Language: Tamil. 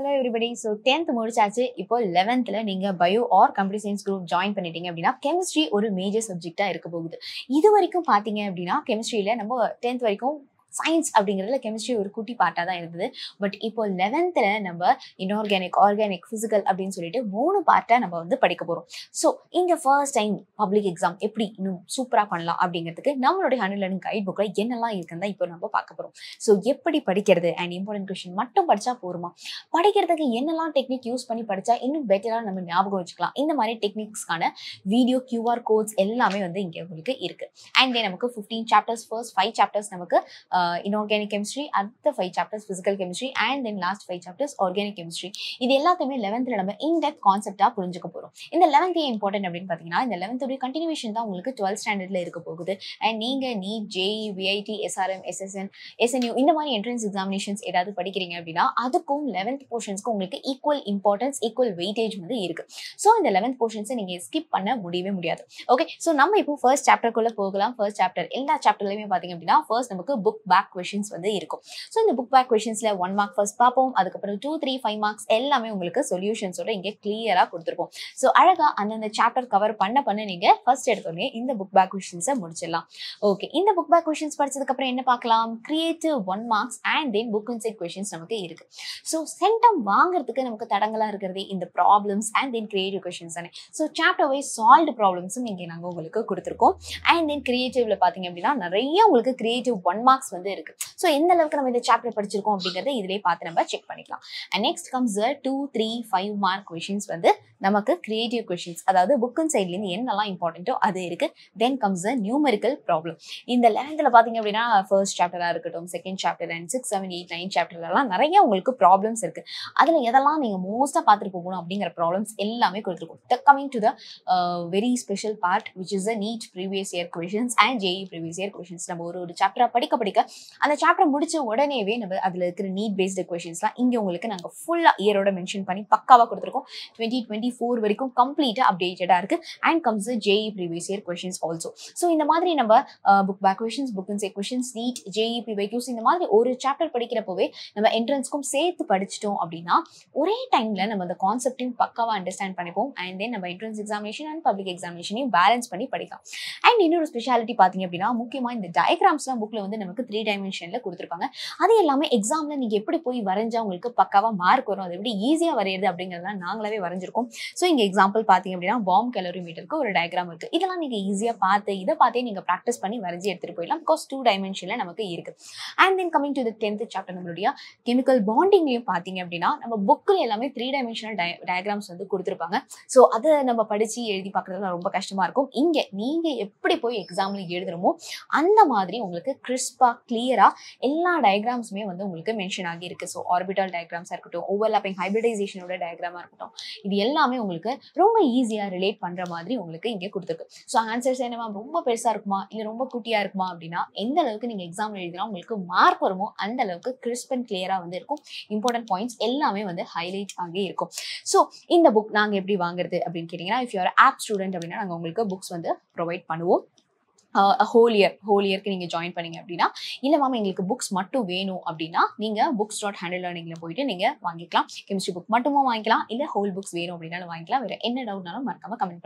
ஹலோ எவ்ரிபடி ஸோ டென்த் முடிச்சாச்சு இப்போ லெவன்த்தில் நீங்கள் bio or computer science group join பண்ணிட்டீங்க அப்படின்னா கெமிஸ்ட்ரி ஒரு மேஜர் சப்ஜெக்டாக இருக்க போகுது இது வரைக்கும் பார்த்தீங்க அப்படின்னா கெமிஸ்ட்ரியில் நம்ம டென்த் வரைக்கும் சயின்ஸ் அப்படிங்கிறதுல கெமிஸ்ட்ரி ஒரு குட்டி பார்ட்டாக தான் இருந்தது பட் இப்போ லெவன்த்தில் நம்ம இன்ஆர்கானிக் ஆர்கானிக் ஃபிசிக்கல் அப்படின்னு சொல்லிட்டு மூணு பார்ட்டாக நம்ம வந்து படிக்க போகிறோம் ஸோ இந்த ஃபர்ஸ்ட் டைம் பப்ளிக் எக்ஸாம் எப்படி இன்னும் சூப்பராக பண்ணலாம் அப்படிங்கிறதுக்கு நம்மளுடைய ஹண்ட்ரட் லேர்னிங் கைட் புக்கில் என்னெல்லாம் இருக்குன்னு தான் இப்போ நம்ம பார்க்க போகிறோம் ஸோ எப்படி படிக்கிறது அண்ட் இம்பார்ட்டன்ட் கொஷின் மட்டும் படித்தா போருமா படிக்கிறதுக்கு என்னெல்லாம் டெக்னிக் யூஸ் பண்ணி படித்தா இன்னும் பெட்டராக நம்ம ஞாபகம் வச்சுக்கலாம் இந்த மாதிரி டெக்னிக்ஸ்க்கான வீடியோ கியூஆர் கோட்ஸ் எல்லாமே வந்து இங்கே உங்களுக்கு இருக்குது அண்ட் தென் நமக்கு fifteen chapters first five chapters நமக்கு இன்ஆர்கானிக் கெமிஸ்ட்ரி அடுத்த five chapters physical chemistry and then last five chapters organic chemistry இது எல்லாத்தையுமே லெவன்த்தில் நம்ம இன்டெப்த் கான்செப்டாக புரிஞ்சுக்க போகிறோம் இந்த லெவன்த் ஏன் இம்பார்ட்டன்ட் அப்படின்னு பார்த்தீங்கன்னா இந்த லெவன்த்துடைய கண்டினியூஷன் தான் உங்களுக்கு டுவெல்த் ஸ்டாண்டர்டில் இருக்க போகுது அண்ட் நீங்கள் NEET JEE VIT SRM SSN SNU இந்த மாதிரி என்ட்ரன்ஸ் எக்ஸாமினேஷன்ஸ் ஏதாவது படிக்கிறீங்க அப்படின்னா அதுக்கும் லெவன்த் போர்ஷன்ஸ்க்கும் உங்களுக்கு ஈக்குவல் இம்பார்ட்டன்ஸ் ஈக்குவல் வெயிட்டேஜ் வந்து இருக்கு ஸோ இந்த லெவன்த் போர்ஷன்ஸை நீங்கள் ஸ்கிப் பண்ண முடியவே முடியாது ஓகே ஸோ நம்ம இப்போ ஃபர்ஸ்ட் சாப்டருக்குள்ளே போகலாம் ஃபர்ஸ்ட் சாப்டர் எல்லா சாப்டர்லையுமே பார்த்தீங்க அப்படின்னா ஃபர்ஸ்ட் நமக்கு புக் பேக் கொஷின்ஸ் வந்து இருக்கும் ஸோ இந்த புக் பேக் கொஷின்ஸில் ஒன் மார்க் ஃபர்ஸ்ட் பார்ப்போம் அதுக்கப்புறம் டூ த்ரீ ஃபைவ் மார்க்ஸ் எல்லாமே உங்களுக்கு சொல்யூஷன்ஸோட இங்கே கிளியராக கொடுத்துருப்போம் ஸோ அழகாக அந்தந்த சாப்டர் கவர் பண்ண பண்ண நீங்கள் ஃபர்ஸ்ட் எடுத்தோடனே இந்த புக் பேக் கொஷின்ஸை முடிச்சிடலாம் ஓகே இந்த புக் பேக் கொஷின்ஸ் படிச்சதுக்கப்புறம் என்ன பார்க்கலாம் creative one marks and then book inside questions நமக்கு இருக்கு ஸோ சென்டம் வாங்குறதுக்கு நமக்கு தடங்களாக இருக்கிறதே இந்த problems and then creative questions தானே ஸோ சாப்டர் வைஸ் சால்வ்டு ப்ராப்ளம்ஸும் இங்கே நாங்கள் உங்களுக்கு கொடுத்துருக்கோம் அண்ட் தென் கிரியேட்டிவ்ல பார்த்தீங்க அப்படின்னா நிறைய உங்களுக்கு கிரியேட்டிவ் ஒன் மார்க்ஸ் வந்து இருக்கு ஸோ எந்த அளவுக்கு நம்ம இந்த சாப்டர் படிச்சிருக்கோம் அப்படிங்கிறத இதிலே பார்த்து நம்ம செக் பண்ணிக்கலாம் and next comes two three five mark questions வந்து நமக்கு கிரியேட்டிவ் கொஷின்ஸ் அதாவது புக்கின் சைட்லேருந்து என்னெல்லாம் இம்பார்ட்டண்ட்டோ அது இருக்கு then comes a numerical problem இந்த லெவன்த்தில் பார்த்தீங்க அப்படின்னா ஃபர்ஸ்ட் சாப்டராக இருக்கட்டும் second chapter and six seven eight nine சாப்டர்லாம் நிறைய உங்களுக்கு ப்ராப்ளம்ஸ் இருக்கு அதில் எதெல்லாம் நீங்கள் மோஸ்ட்டாக பார்த்துட்டு போகணும் அப்படிங்கிற ப்ராப்ளம்ஸ் எல்லாமே கொடுத்துருக்கோம் coming to the very special part which is the NEET previous year questions and JEE previous year questions நம்ம ஒரு ஒரு சாப்டராக படிக்க படிக்க அந்த சாப்டர் முடிச்ச உடனேவே நம்ம அதில் இருக்கிற நீட் பேஸ்டு கொஷின்ஸ்லாம் இங்கே உங்களுக்கு நாங்கள் ஃபுல்லாக இயரோட மென்ஷன் பண்ணி பக்காவாக கொடுத்துருக்கோம் டுவெண்ட்டி டுவெண்ட்டி ஃபோர் வரைக்கும் கம்ப்ளீட்டாக அப்டேட்டடாக இருக்குது and comes JEE previous year questions also so இந்த மாதிரி நம்ம book back questions book inside questions NEET JEE PYQs இந்த மாதிரி ஒரு சாப்டர் படிக்கிறப்பவே நம்ம என்ட்ரன்ஸ்க்கும் சேர்த்து படிச்சிட்டோம் அப்படின்னா ஒரே டைமில் நம்ம அந்த கான்செப்டையும் பக்காவாக அண்டர்ஸ்டாண்ட் பண்ணிப்போம் அண்ட் தென் நம்ம என்ட்ரன்ஸ் எக்ஸாமினேஷன் அண்ட் பப்ளிக் எக்ஸாமினேஷனையும் பேலன்ஸ் பண்ணி படிக்கலாம் அண்ட் இன்னொரு ஸ்பெஷாலிட்டி பார்த்தீங்க அப்படின்னா முக்கியமாக இந்த டயக்ராம்ஸ்லாம் புக்கில் வந்து நமக்கு த்ரீ டைமென்ஷனில் கொடுத்துருப்பாங்க அது எல்லாமே எக்ஸாமில் நீங்கள் எப்படி போய் வரைஞ்சா உங்களுக்கு பக்காவாக மார்க் வரும் அது எப்படி ஈஸியாக வரையிறது அப்படிங்கிறதெல்லாம் நாங்களாவே வரைஞ்சிருக்கோம் ஸோ இங்கே எக்ஸாம்பிள் பார்த்தீங்க அப்படின்னா பாம் கலோரி மீட்டருக்கு ஒரு டயக்ராம் இருக்குது இதெல்லாம் நீங்கள் ஈஸியாக பார்த்து இதை பார்த்தே நீங்கள் ப்ராக்டிஸ் பண்ணி வரைஞ்சி எடுத்துகிட்டு போயிடலாம் பிகாஸ் டூ டைமென்ஷனில் நமக்கு இருக்குது and then coming to the tenth chapter நம்மளுடைய கெமிக்கல் பாண்டிங்லையும் பார்த்தீங்க அப்படின்னா நம்ம புக்கில் எல்லாமே த்ரீ டைமென்ஷனல் டய டயக்ராம்ஸ் வந்து கொடுத்துருப்பாங்க ஸோ அதை நம்ம படித்து எழுதி பார்க்குறதுல ரொம்ப கஷ்டமாக இருக்கும் இங்கே நீங்கள் எப்படி போய் எக்ஸாமில் எழுதுறமோ அந்த மாதிரி உங்களுக்கு கிறிஸ்பாக கிளியராக எல்லா டயக்ராம்ஸுமே வந்து உங்களுக்கு மென்ஷன் ஆகி இருக்கு ஸோ ஆர்பிட்டல் டயக்ராம்ஸாக இருக்கட்டும் ஓவர்லாப்பிங் ஹைபிரிடைசேஷனோட டயக்ராமாக இருக்கட்டும் இது எல்லாமே உங்களுக்கு ரொம்ப ஈஸியாக ரிலேட் பண்ணுற மாதிரி உங்களுக்கு இங்கே கொடுத்துருக்கு ஸோ ஆன்சர்ஸ் என்னவா ரொம்ப பெருசாக இருக்குமா இல்லை ரொம்ப குட்டியாக இருக்குமா அப்படின்னா எந்த அளவுக்கு நீங்கள் எக்ஸாம் எழுதினா உங்களுக்கு மார்க் வருமோ அந்த அளவுக்கு கிறிஸ்ப் அண்ட் கிளியராக வந்து இருக்கும் இம்பார்ட்டன்ட் பாயிண்ட்ஸ் எல்லாமே வந்து ஹைலைட் ஆகி இருக்கும் ஸோ இந்த புக் நாங்கள் எப்படி வாங்குறது அப்படின்னு கேட்டிங்கன்னா இஃப் யூஆர் ஆப் ஸ்டூடெண்ட் அப்படின்னா நாங்கள் உங்களுக்கு புக்ஸ் வந்து ப்ரொவைட் பண்ணுவோம் ஹோல் இயர் ஹோல் இயர்க்கு நீங்கள் ஜாயின் பண்ணீங்க அப்படின்னா இல்லை மேம் எங்களுக்கு புக்ஸ் மட்டும் வேணும் அப்படின்னா நீங்கள் புக்ஸ் டாட் ஹேண்டில் லேர்னிங்கில் போயிட்டு நீங்கள் வாங்கிக்கலாம் கெமிஸ்ட்ரி புக் மட்டுமும் வாங்கிக்கலாம் இல்லை ஹோல் புக்ஸ் வேணும் அப்படின்னாலும் வாங்கிக்கலாம் வேறு என்ன டவுட்னாலும் மறக்காமல் கமெண்ட்